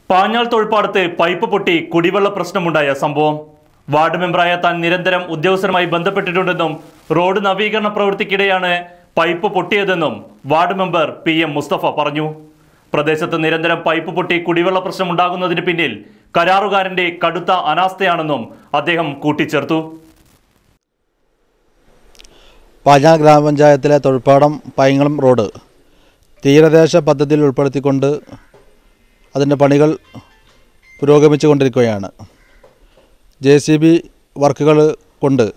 Panjal തൊഴിൽപ്പാടത്ത് pipe പൊട്ടി കുടിവെള്ള പ്രശ്നമുണ്ടായ സംഭവം വാർഡ് മെമ്പറായ താൻ നിരന്തരം ഉദ്യോഗസ്ഥരുമായി ബന്ധപ്പെട്ടിട്ടുണ്ടെന്നും റോഡ് നവീകരണ പ്രവൃത്തിക്കിടെയാണ് പൈപ്പ് പൊട്ടിയതെന്നും ward member P M Mustafa പറഞ്ഞു പ്രദേശത്ത് നിരന്തരം പൈപ്പ് പൊട്ടി കുടിവെള്ള പ്രശ്നമുണ്ടാകുന്നതിന് പിന്നിൽ കരാറുകാരന്റെ കടുത്ത അനാസ്ഥയാണെന്നും അദ്ദേഹം കൂട്ടിച്ചേർത്തു പാഞ്ഞാൾ ഗ്രാമപഞ്ചായത്തിലെ തൊഴിൽപ്പാടം പൈങ്ങളം റോഡ് തീരദേശ പദ്ധതിയിൽ ഉൾപ്പെടുത്തിക്കൊണ്ട് അതിൻ്റെ പണികൾ പുരോഗമിച്ചു കൊണ്ടിരിക്കുകയാണ് ജെ സി ബി വർക്കുകൾ കൊണ്ട്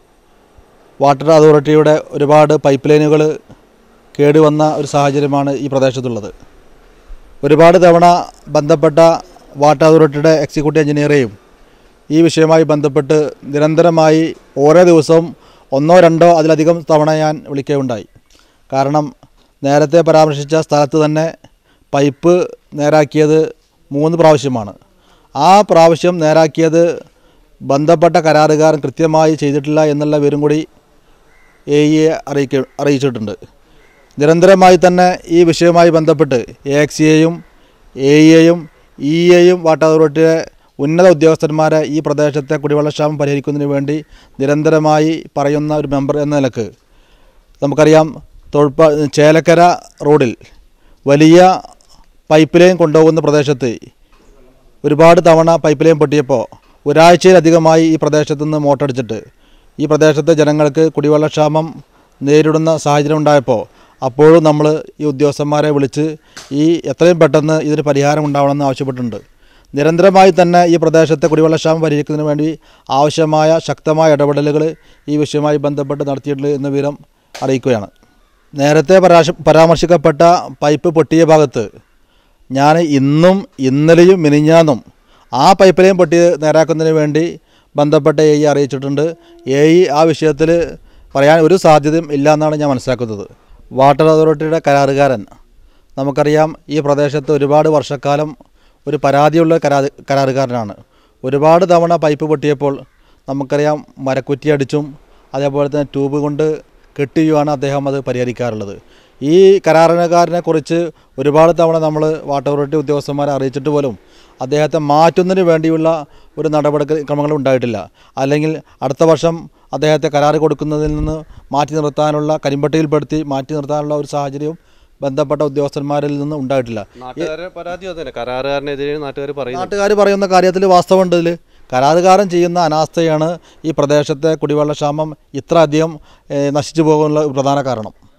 വാട്ടർ അതോറിറ്റിയുടെ ഒരുപാട് പൈപ്പ് ലൈനുകൾ കേടുവന്ന ഒരു സാഹചര്യമാണ് ഈ പ്രദേശത്തുള്ളത് ഒരുപാട് തവണ ബന്ധപ്പെട്ട വാട്ടർ അതോറിറ്റിയുടെ എക്സിക്യൂട്ടീവ് എഞ്ചിനീയറെയും ഈ വിഷയവുമായി ബന്ധപ്പെട്ട് നിരന്തരമായി ഓരോ ദിവസവും ഒന്നോ രണ്ടോ അതിലധികം തവണ ഞാൻ വിളിക്കുകയുണ്ടായി കാരണം നേരത്തെ പരാമർശിച്ച സ്ഥലത്ത് തന്നെ പൈപ്പ് നേരാക്കിയത് മൂന്ന് പ്രാവശ്യമാണ് ആ പ്രാവശ്യം നേരാക്കിയത് ബന്ധപ്പെട്ട കരാറുകാരൻ കൃത്യമായി ചെയ്തിട്ടില്ല എന്നുള്ള വിവരം കൂടി എ ഇയെ അറിയിക്ക അറിയിച്ചിട്ടുണ്ട് നിരന്തരമായി തന്നെ ഈ വിഷയവുമായി ബന്ധപ്പെട്ട് എ എക്സിയെയും എ ഇയെയും ഇ എയും വാട്ടർ അതോറിറ്റിയുടെ ഉന്നത ഉദ്യോഗസ്ഥന്മാരെ ഈ പ്രദേശത്തെ കുടിവെള്ളക്ഷാമം പരിഹരിക്കുന്നതിന് വേണ്ടി നിരന്തരമായി പറയുന്ന ഒരു മെമ്പർ എന്ന നിലക്ക് നമുക്കറിയാം തൊഴിൽപ്പ ചേലക്കര റോഡിൽ വലിയ പൈപ്പ് ലൈൻ കൊണ്ടുപോകുന്ന പ്രദേശത്ത് ഒരുപാട് തവണ പൈപ്പ് ലൈൻ പൊട്ടിയപ്പോൾ ഒരാഴ്ചയിലധികമായി ഈ പ്രദേശത്ത് നിന്ന് മോട്ടടിച്ചിട്ട് ഈ പ്രദേശത്തെ ജനങ്ങൾക്ക് കുടിവെള്ളക്ഷാമം നേരിടുന്ന സാഹചര്യം ഉണ്ടായപ്പോൾ അപ്പോഴും നമ്മൾ ഈ ഉദ്യോഗസ്ഥന്മാരെ വിളിച്ച് ഈ എത്രയും പെട്ടെന്ന് ഇതിന് പരിഹാരം ഉണ്ടാവണമെന്ന് ആവശ്യപ്പെട്ടിട്ടുണ്ട് നിരന്തരമായി തന്നെ ഈ പ്രദേശത്തെ കുടിവെള്ളക്ഷാമം പരിഹരിക്കുന്നതിന് വേണ്ടി ആവശ്യമായ ശക്തമായ ഇടപെടലുകൾ ഈ വിഷയവുമായി ബന്ധപ്പെട്ട് നടത്തിയിട്ടുണ്ട് എന്ന വിവരം അറിയിക്കുകയാണ് നേരത്തെ പരാശ പരാമർശിക്കപ്പെട്ട പൈപ്പ് പൊട്ടിയ ഭാഗത്ത് ഞാൻ ഇന്നും ഇന്നലെയും മിനിഞ്ഞാന്നും ആ പൈപ്പ് ലൈൻ പൊട്ടി നേരാക്കുന്നതിന് വേണ്ടി ബന്ധപ്പെട്ട എ ഇ അറിയിച്ചിട്ടുണ്ട് എ ഇ ആ വിഷയത്തിൽ പറയാൻ ഒരു സാധ്യതയും ഇല്ല എന്നാണ് ഞാൻ മനസ്സിലാക്കുന്നത് വാട്ടർ അതോറിറ്റിയുടെ കരാറുകാരൻ നമുക്കറിയാം ഈ പ്രദേശത്ത് ഒരുപാട് വർഷക്കാലം ഒരു പരാതിയുള്ള കരാ കരാറുകാരനാണ് ഒരുപാട് തവണ പൈപ്പ് പൊട്ടിയപ്പോൾ നമുക്കറിയാം മരക്കുറ്റി അടിച്ചും അതേപോലെ തന്നെ ട്യൂബ് കൊണ്ട് കെട്ടിയുമാണ് അദ്ദേഹം അത് പരിഹരിക്കാറുള്ളത് ഈ കരാറുകാരനെ കുറിച്ച് ഒരുപാട് തവണ നമ്മൾ വാട്ടർ അതോറിറ്റി ഉദ്യോഗസ്ഥന്മാരെ അറിയിച്ചിട്ട് പോലും അദ്ദേഹത്തെ മാറ്റുന്നതിന് വേണ്ടിയുള്ള ഒരു നടപടി ക്രമങ്ങൾ ഉണ്ടായിട്ടില്ല അല്ലെങ്കിൽ അടുത്ത വർഷം അദ്ദേഹത്തെ കരാർ കൊടുക്കുന്നതിൽ നിന്ന് മാറ്റി നിർത്താനുള്ള കരിമ്പട്ടിയിൽപ്പെടുത്തി മാറ്റി നിർത്താനുള്ള ഒരു സാഹചര്യവും ബന്ധപ്പെട്ട ഉദ്യോഗസ്ഥന്മാരിൽ നിന്ന് ഉണ്ടായിട്ടില്ല നാട്ടുകാരെ പരാതി അതന്നെ കരാറുകാരനെതിരെ നാട്ടുകാർ പറയുന്നു നാട്ടുകാർ പറയുന്ന കാര്യത്തിൽ വാസ്തവമുണ്ട് ഇതിൽ കരാറുകാരൻ ചെയ്യുന്ന അനാസ്ഥയാണ് ഈ പ്രദേശത്തെ കുടിവെള്ളക്ഷാമം ഇത്ര അധികം ഏഹ്, നശിച്ചു പോകാനുള്ള ഒരു പ്രധാന കാരണം